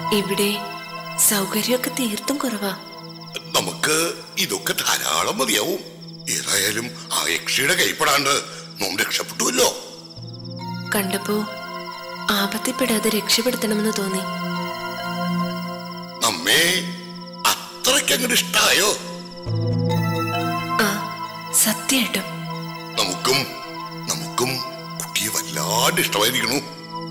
ഇവിടെ സൗകര്യമൊക്കെ തീർത്തും കുറവാ നമുക്ക് ഇതൊക്കെ ധാരാളം മതിയാവും ഏതായാലും ആ യക്ഷിയുടെ കൈപ്പെടാണ്ട് നോം രക്ഷപ്പെട്ടുവല്ലോ കണ്ടപ്പോ ആപത്തിപ്പെടാതെ രക്ഷപ്പെടുത്തണമെന്ന് തോന്നി നമ്മെ അത്രയ്ക്ക് അങ്ങോട്ട് ഇഷ്ടായോ ആ സത്യമായിട്ടും നമുക്കും നമുക്കും കുട്ടിയെ വല്ലാണ്ട് ഇഷ്ടമായിരിക്കണു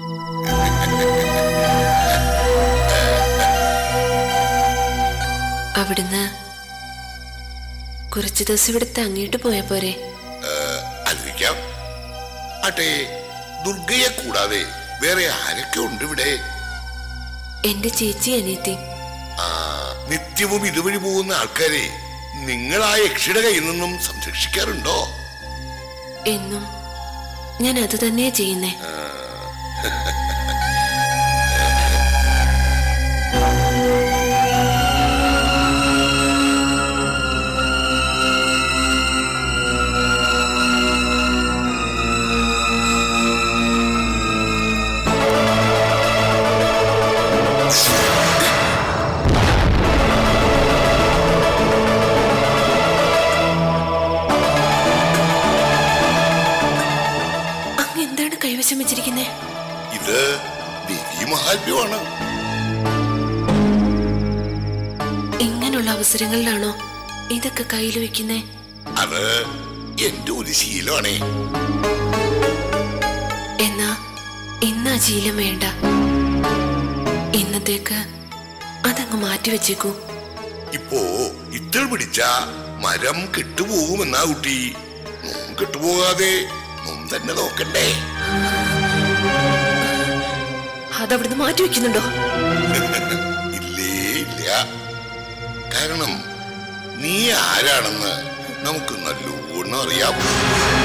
അവിടുന്ന് കുറച്ചു ദിവസം ഇവിടെ തങ്ങിയിട്ട് പോയാ പോരെ അതിരിക്കാം ആട്ടെ ദുർഗയെ കൂടാതെ വേറെ ആരൊക്കെ ഉണ്ട് ഇവിടെ എന്റെ ചേച്ചി അനിയത്തി ആ നിത്യവും ഇതുവഴി പോകുന്ന ആൾക്കാരെ നിങ്ങൾ ആ യക്ഷിയുടെ കയ്യിൽ നിന്നും സംരക്ഷിക്കാറുണ്ടോ എന്നും ഞാൻ അത് തന്നെയാ ചെയ്യുന്നേ അങ്ങ് എന്താണ് കൈവശം വെച്ചിരിക്കുന്നേ ഇത് ദേവി മഹാത്മ്യമാണ് ഇങ്ങനെയുള്ള അവസരങ്ങളിലാണോ ഇതൊക്കെ കയ്യിൽ വെക്കുന്നേ അത് എന്റെ ഒരു ശീലമാണേ എന്നാ ഇന്ന് ആ ശീലം വേണ്ട ഇന്നത്തേക്ക് അതങ്ങ് മാറ്റി വെച്ചേക്കൂ ഇപ്പോ ഇത്തൾ പിടിച്ച മരം കെട്ടുപോകുമെന്നാ കുട്ടി നോം കെട്ടുപോകാതെ നോം തന്നെ നോക്കണ്ടേ അതവിടുന്ന് മാറ്റി വെക്കുന്നുണ്ടോ ഇല്ലേ ഇല്ല കാരണം നീ ആരാണെന്ന് നമുക്ക് നല്ലോണം അറിയാം